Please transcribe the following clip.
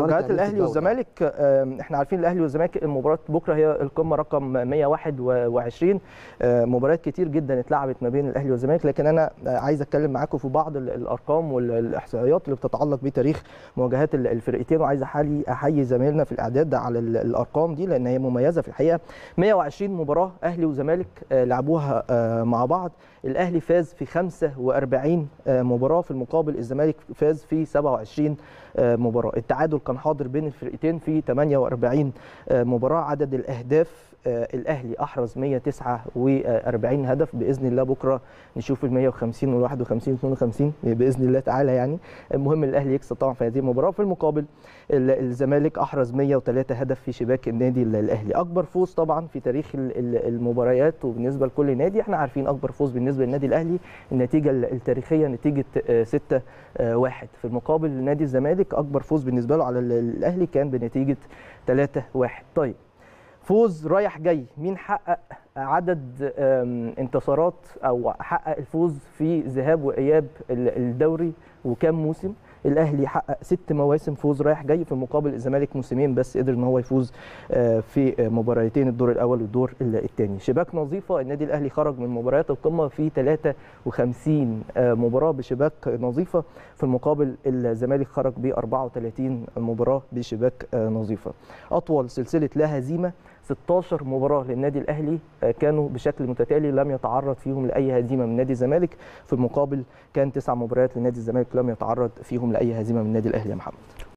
مواجهات تعمل في الاهلي الدوري. والزمالك آم، احنا عارفين الاهلي والزمالك المباراه بكره هي القمه رقم 121 آه، مباريات كتير جدا اتلعبت ما بين الاهلي والزمالك لكن انا آه، عايز اتكلم معاكم في بعض ال- الارقام والاحصائيات اللي بتتعلق بتاريخ مواجهات ال- الفرقتين وعايز احيي احيي زمايلنا في الاعداد على ال- الارقام دي لان هي مميزه في الحقيقه 120 مباراه اهلي وزمالك آه، لعبوها آه، مع بعض الاهلي فاز في 45 آه، مباراه في المقابل الزمالك فاز في 27 آه، مباراه التعادل كان حاضر بين الفرقتين في 48 آه، مباراه عدد الاهداف آه، الاهلي احرز 149 هدف باذن الله بكره نشوف ال 150 وال 51 52 باذن الله تعالى يعني المهم الاهلي يكسب طبعا في هذه المباراه في المقابل ال- الزمالك احرز 103 هدف في شباك النادي ال- الاهلي اكبر فوز طبعا في تاريخ ال- ال- المباريات وبالنسبه لكل نادي احنا عارفين اكبر فوز بالنسبه للنادي الاهلي النتيجه ال- التاريخيه نتيجه 6 1 في المقابل نادي الزمالك اكبر فوز بالنسبه له على ال- الاهلي كان بنتيجه 3 1 طيب فوز رايح جاي مين حقق عدد آم، انتصارات او حقق الفوز في ذهاب واياب ال- الدوري وكام موسم الاهلي حقق ست مواسم فوز رايح جاي في المقابل الزمالك موسمين بس قدر ان هو يفوز آه، في مباراتين الدور الاول والدور الثاني شباك نظيفه النادي الاهلي خرج من مباريات القمه في 53 آه، مباراه بشباك نظيفه في المقابل الزمالك خرج ب 34 مباراه بشباك آه، نظيفه اطول سلسله لا هزيمه 16 مباراه للنادي الاهلي آه، كانوا بشكل متتالي لم يتعرض فيهم لاي هزيمه من نادي الزمالك في المقابل كان تسع مباريات لنادي الزمالك لم يتعرض فيهم لاي هزيمه من النادي الاهلي يا محمد